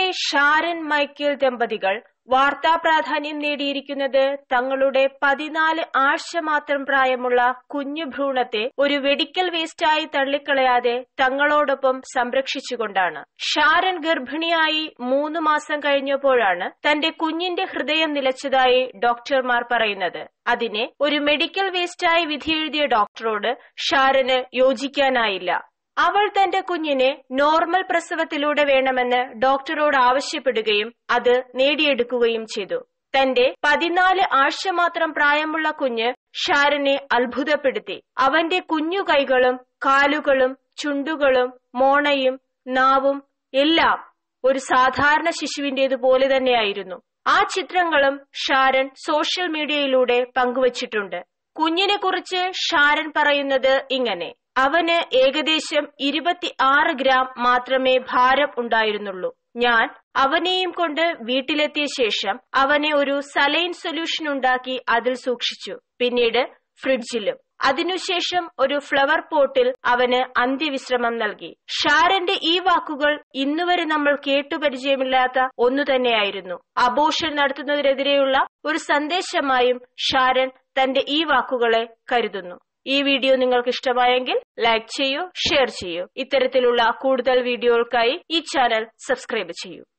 Sharon Michael ദമ്പതികൾ വാർത്താ പ്രാധാന്യം നേടിയിരിക്കുന്നത് തങ്ങളുടെ പതിനാല് ആഴ്ച മാത്രം പ്രായമുള്ള കുഞ്ഞു ഭ്രൂണത്തെ ഒരു വെടിക്കൽ വേസ്റ്റായി തള്ളിക്കളയാതെ തങ്ങളോടൊപ്പം സംരക്ഷിച്ചുകൊണ്ടാണ് ഷാരൻ ഗർഭിണിയായി മൂന്ന് മാസം കഴിഞ്ഞപ്പോഴാണ് തന്റെ കുഞ്ഞിന്റെ ഹൃദയം നിലച്ചതായി ഡോക്ടർമാർ പറയുന്നത് അതിനെ ഒരു മെഡിക്കൽ വേസ്റ്റായി വിധിയെഴുതിയ ഡോക്ടറോട് ഷാരന് യോജിക്കാനായില്ല അവൾ തന്റെ കുഞ്ഞിനെ നോർമൽ പ്രസവത്തിലൂടെ വേണമെന്ന് ഡോക്ടറോട് ആവശ്യപ്പെടുകയും അത് നേടിയെടുക്കുകയും ചെയ്തു തന്റെ പതിനാല് ആഴ്ച മാത്രം പ്രായമുള്ള കുഞ്ഞ് ഷാരനെ അത്ഭുതപ്പെടുത്തി അവന്റെ കുഞ്ഞു കൈകളും കാലുകളും ചുണ്ടുകളും മോണയും നാവും എല്ലാം ഒരു സാധാരണ ശിശുവിന്റേതുപോലെ തന്നെയായിരുന്നു ആ ചിത്രങ്ങളും ഷാരൻ സോഷ്യൽ മീഡിയയിലൂടെ പങ്കുവച്ചിട്ടുണ്ട് കുഞ്ഞിനെക്കുറിച്ച് ഷാരൻ പറയുന്നത് ഇങ്ങനെ അവന് ഏകദേശം ഇരുപത്തി ആറ് ഗ്രാം മാത്രമേ ഭാരം ഉണ്ടായിരുന്നുള്ളൂ ഞാൻ അവനെയും കൊണ്ട് വീട്ടിലെത്തിയ ശേഷം അവനെ ഒരു സലൈൻ സൊല്യൂഷൻ ഉണ്ടാക്കി അതിൽ സൂക്ഷിച്ചു പിന്നീട് ഫ്രിഡ്ജിലും അതിനുശേഷം ഒരു ഫ്ലവർ പോട്ടിൽ അവന് അന്ത്യവിശ്രമം നൽകി ഷാരന്റെ ഈ വാക്കുകൾ ഇന്നുവരെ നമ്മൾ കേട്ടുപരിചയമില്ലാത്ത ഒന്നു തന്നെയായിരുന്നു അബോഷൻ നടത്തുന്നതിനെതിരെയുള്ള ഒരു സന്ദേശമായും ഷാരൻ തന്റെ ഈ വാക്കുകളെ കരുതുന്നു ഈ വീഡിയോ നിങ്ങൾക്ക് ഇഷ്ടമായെങ്കിൽ ലൈക്ക് ചെയ്യൂ ഷെയർ ചെയ്യൂ ഇത്തരത്തിലുള്ള കൂടുതൽ വീഡിയോകൾക്കായി ഈ ചാനൽ സബ്സ്ക്രൈബ് ചെയ്യൂ